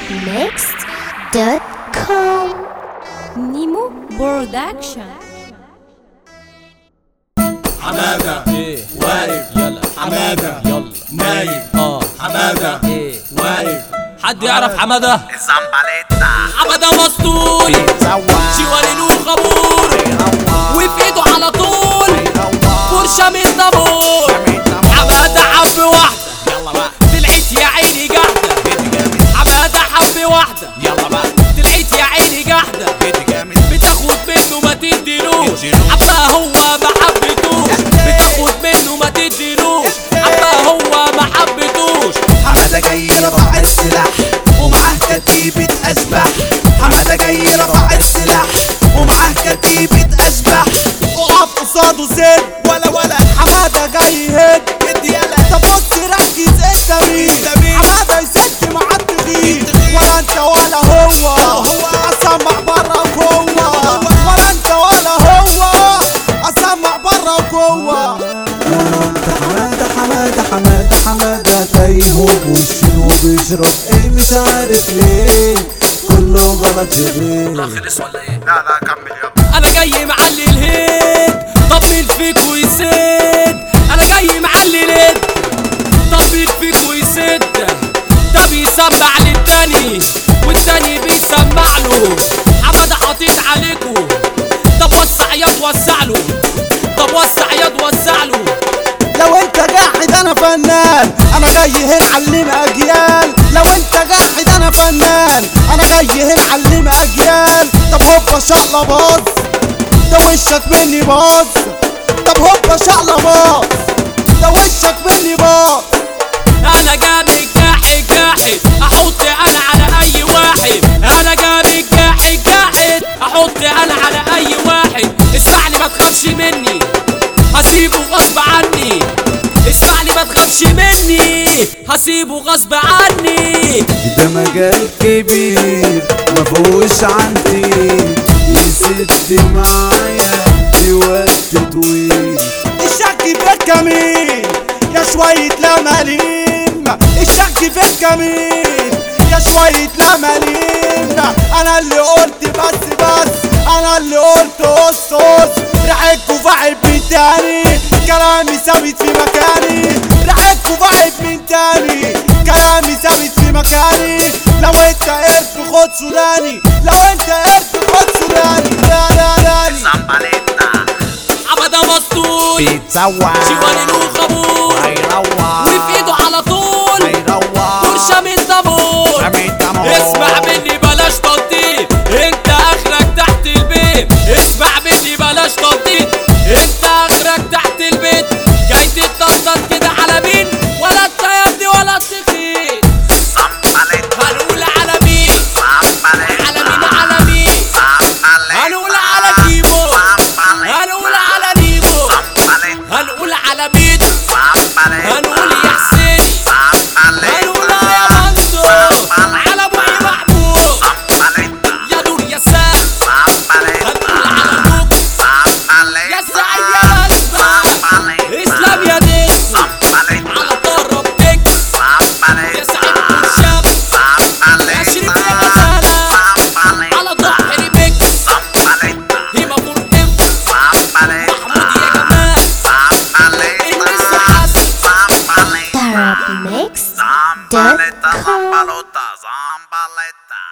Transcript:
arabmixed.com نيمو برودكشن حمادة ايه واقف يلا حمادة يلا نايم اه حمادة ايه واقف حد يعرف حماده الزنبليتا حماده مسطول شوالين وخمور وفي ايده على طول فرشه من دابور حماده حب واحده طلعت يا عيني قاعده حماده حب واحده طلعت يا عيني قاعده بتاخد منه ما تديلوش حبها هو ما حبتوش بتاخد منه ما تديلوش حبها هو ما حبتوش حمادة جاي رفع السلاح ومعاه كتيبة أشباح حمادة جاي رفع السلاح ومعاه كتيبة أشباح اقف قصاده زين ولا ولا حمادة جاي هيك ادي يلا طب بص ركز انت مين حمادة يسد مع التغيير ولا انت ولا هو هو اسمع برا وجوه ولا انت ولا هو اسمع برا وجوه حمادة حمادة حمادة حمادة تايه وبوشين وبيشرب ايه مش عارف ليه كله غلط شرير لا لا كمل يلا انا جاي معلي الهيد طب مين فيكو يسد انا جاي معلي الهيد طب مين فيكو يسد ده بيسمع للتاني والتاني بيسمع له حمادة حاطط عليكو طب وسع ياض وسع له طب وسع ياض وسع له لو انت قاعد انا فنان انا جاي هنا علم اجيال لو انت قاعد انا فنان انا جاي هنا علم اجيال طب هوبا شقلة باظ ده وشك مني باظ طب هوبا شقلة باظ ده وشك مني باظ انا جامد جاحد جاحد احط انا على اي واحد انا جامد جاحد جاحد احط انا على اي واحد اسمعني ما تخافش مني هسيبه غصب عني اسمعني ما تخافش مني هسيبه غصب عني ده مجال كبير مفهوش عندي يسد معايا في وقت طويل الشك في الكمين يا شوية لمالين الشك في الكمين يا شوية لمالين انا اللي قلت بس بس انا اللي قلت قص قص ريحتكوا فاعب من تاني كلامي ثابت في مكاني ريحتكوا فاعب من تاني كلامي ثابت في مكاني لو انت قرف خد سوداني لو انت قرف خد سوداني لا لا لا الزنبليتا حمادة مسطول بيتسوى شوالين وخمور هيروح وفي ايده على طول هيروح فرشة من دابور اسمع مني بلاش تنطيط انت اخرك تحت البيت اسمع مني بلاش تنطيط انت اخرك تحت البيت جاي تتنطط كده على مين ولا انت يا ابني ولا التخيط زنبليتا هنقول على مين على مين زنبليتا على مين زنبليتا هنقول على كيمو هنقول على نيمو زنبليتا هنقول على مين زنبليتا هنقول يا حسين هنقول يا منصور على ابو محمود يا نور يا سام هنقول على نوك يا سعيد يا بلبة اسلام يا ديس على طرب تكس يا سعيد والشاب يا شريف يا غزالة على ضحري ميكس هيما مرهم محمود يا جمال الناس حسن arabmixed.com Zambaleta, zambaleta, zambaleta.